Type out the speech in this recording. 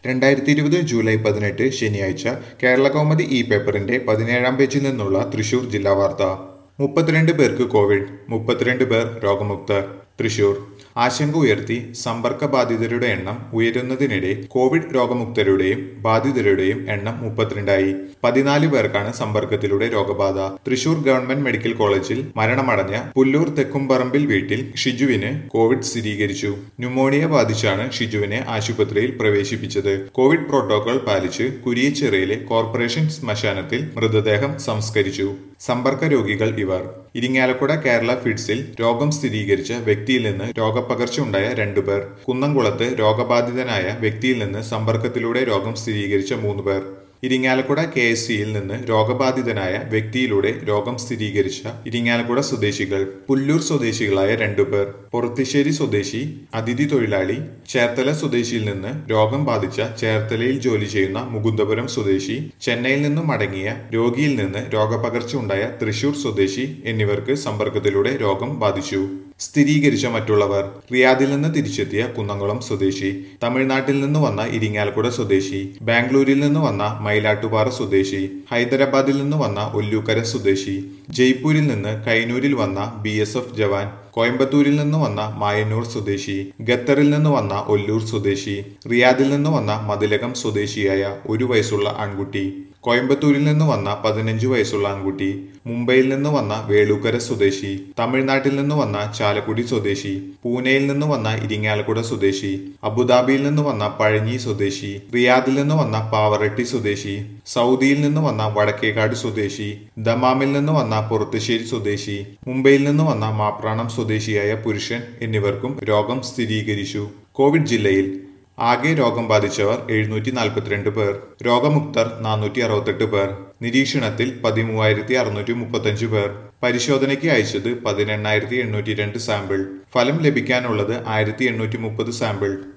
രണ്ടായിരത്തി ഇരുപത് ജൂലൈ പതിനെട്ട് ശനിയാഴ്ച കേരള കൗമുദി ഇ പേപ്പറിന്റെ പതിനേഴാം പേജിൽ നിന്നുള്ള തൃശൂർ ജില്ലാ വാർത്ത മുപ്പത്തിരണ്ട് പേർക്ക് കോവിഡ് മുപ്പത്തിരണ്ട് പേർ രോഗമുക്തർ തൃശൂർ ആശങ്ക ഉയർത്തി സമ്പർക്ക ബാധിതരുടെ എണ്ണം ഉയരുന്നതിനിടെ കോവിഡ് രോഗമുക്തരുടെയും ബാധിതരുടെയും എണ്ണം മുപ്പത്തിരണ്ടായി പതിനാല് പേർക്കാണ് സമ്പർക്കത്തിലൂടെ രോഗബാധ തൃശൂർ ഗവൺമെന്റ് മെഡിക്കൽ കോളേജിൽ മരണമടഞ്ഞ പുല്ലൂർ തെക്കുംപറമ്പിൽ വീട്ടിൽ ഷിജുവിന് കോവിഡ് സ്ഥിരീകരിച്ചു ന്യൂമോണിയ ബാധിച്ചാണ് ഷിജുവിനെ ആശുപത്രിയിൽ പ്രവേശിപ്പിച്ചത് കോവിഡ് പ്രോട്ടോകോൾ പാലിച്ച് കുരിയച്ചിറയിലെ കോർപ്പറേഷൻ ശ്മശാനത്തിൽ മൃതദേഹം സംസ്കരിച്ചു സമ്പർക്ക രോഗികൾ ഇവർ ഇരിങ്ങാലക്കുട കേരള ഫിഡ്സിൽ രോഗം സ്ഥിരീകരിച്ച വ്യക്തിയിൽ നിന്ന് രോഗപകർച്ച ഉണ്ടായ രണ്ടുപേർ കുന്നംകുളത്ത് രോഗബാധിതനായ വ്യക്തിയിൽ നിന്ന് സമ്പർക്കത്തിലൂടെ രോഗം സ്ഥിരീകരിച്ച മൂന്ന് പേർ ഇരിങ്ങാലക്കുട കെ എസ് സിയിൽ നിന്ന് രോഗബാധിതനായ വ്യക്തിയിലൂടെ രോഗം സ്ഥിരീകരിച്ച ഇരിങ്ങാലക്കുട സ്വദേശികൾ പുല്ലൂർ സ്വദേശികളായ രണ്ടുപേർ പൊറത്തിശ്ശേരി സ്വദേശി അതിഥി തൊഴിലാളി ചേർത്തല സ്വദേശിയിൽ നിന്ന് രോഗം ബാധിച്ച ചേർത്തലയിൽ ജോലി ചെയ്യുന്ന മുകുന്ദപുരം സ്വദേശി ചെന്നൈയിൽ നിന്നും മടങ്ങിയ രോഗിയിൽ നിന്ന് രോഗപകർച്ച ഉണ്ടായ തൃശൂർ സ്വദേശി എന്നിവർക്ക് സമ്പർക്കത്തിലൂടെ രോഗം ബാധിച്ചു സ്ഥിരീകരിച്ച മറ്റുള്ളവർ റിയാദിൽ നിന്ന് തിരിച്ചെത്തിയ കുന്നംകുളം സ്വദേശി തമിഴ്നാട്ടിൽ നിന്ന് വന്ന ഇരിങ്ങാലക്കുട സ്വദേശി ബാംഗ്ലൂരിൽ നിന്ന് വന്ന മയിലാട്ടുപാറ സ്വദേശി ഹൈദരാബാദിൽ നിന്ന് വന്ന ഒല്ലൂക്കര സ്വദേശി ജയ്പൂരിൽ നിന്ന് കൈനൂരിൽ വന്ന ബി എസ് എഫ് ജവാൻ കോയമ്പത്തൂരിൽ നിന്ന് വന്ന മായന്നൂർ സ്വദേശി ഖത്തറിൽ നിന്ന് വന്ന ഒല്ലൂർ സ്വദേശി റിയാദിൽ നിന്ന് വന്ന മതിലകം സ്വദേശിയായ ഒരു വയസ്സുള്ള ആൺകുട്ടി കോയമ്പത്തൂരിൽ നിന്ന് വന്ന പതിനഞ്ച് വയസ്സുള്ള ആൺകുട്ടി മുംബൈയിൽ നിന്ന് വന്ന വേളൂക്കര സ്വദേശി തമിഴ്നാട്ടിൽ നിന്ന് വന്ന ചാലക്കുടി സ്വദേശി പൂനെയിൽ നിന്ന് വന്ന ഇരിങ്ങാലക്കുട സ്വദേശി അബുദാബിയിൽ നിന്ന് വന്ന പഴഞ്ഞി സ്വദേശി റിയാദിൽ നിന്ന് വന്ന പാവറട്ടി സ്വദേശി സൗദിയിൽ നിന്ന് വന്ന വടക്കേക്കാട് സ്വദേശി ദമാമിൽ നിന്ന് വന്ന പുറത്തുശ്ശേരി സ്വദേശി മുംബൈയിൽ നിന്ന് വന്ന മാപ്രാണം സ്വദേശിയായ പുരുഷൻ എന്നിവർക്കും രോഗം സ്ഥിരീകരിച്ചു കോവിഡ് ജില്ലയിൽ ആകെ രോഗം ബാധിച്ചവർ എഴുന്നൂറ്റി നാൽപ്പത്തിരണ്ട് പേർ രോഗമുക്തർ നാനൂറ്റി അറുപത്തെട്ട് പേർ നിരീക്ഷണത്തിൽ പതിമൂവായിരത്തി അറുന്നൂറ്റി മുപ്പത്തഞ്ച് പേർ പരിശോധനയ്ക്ക് അയച്ചത് പതിനെണ്ണായിരത്തി എണ്ണൂറ്റി രണ്ട് സാമ്പിൾ ഫലം ലഭിക്കാനുള്ളത് ആയിരത്തി എണ്ണൂറ്റി മുപ്പത് സാമ്പിൾ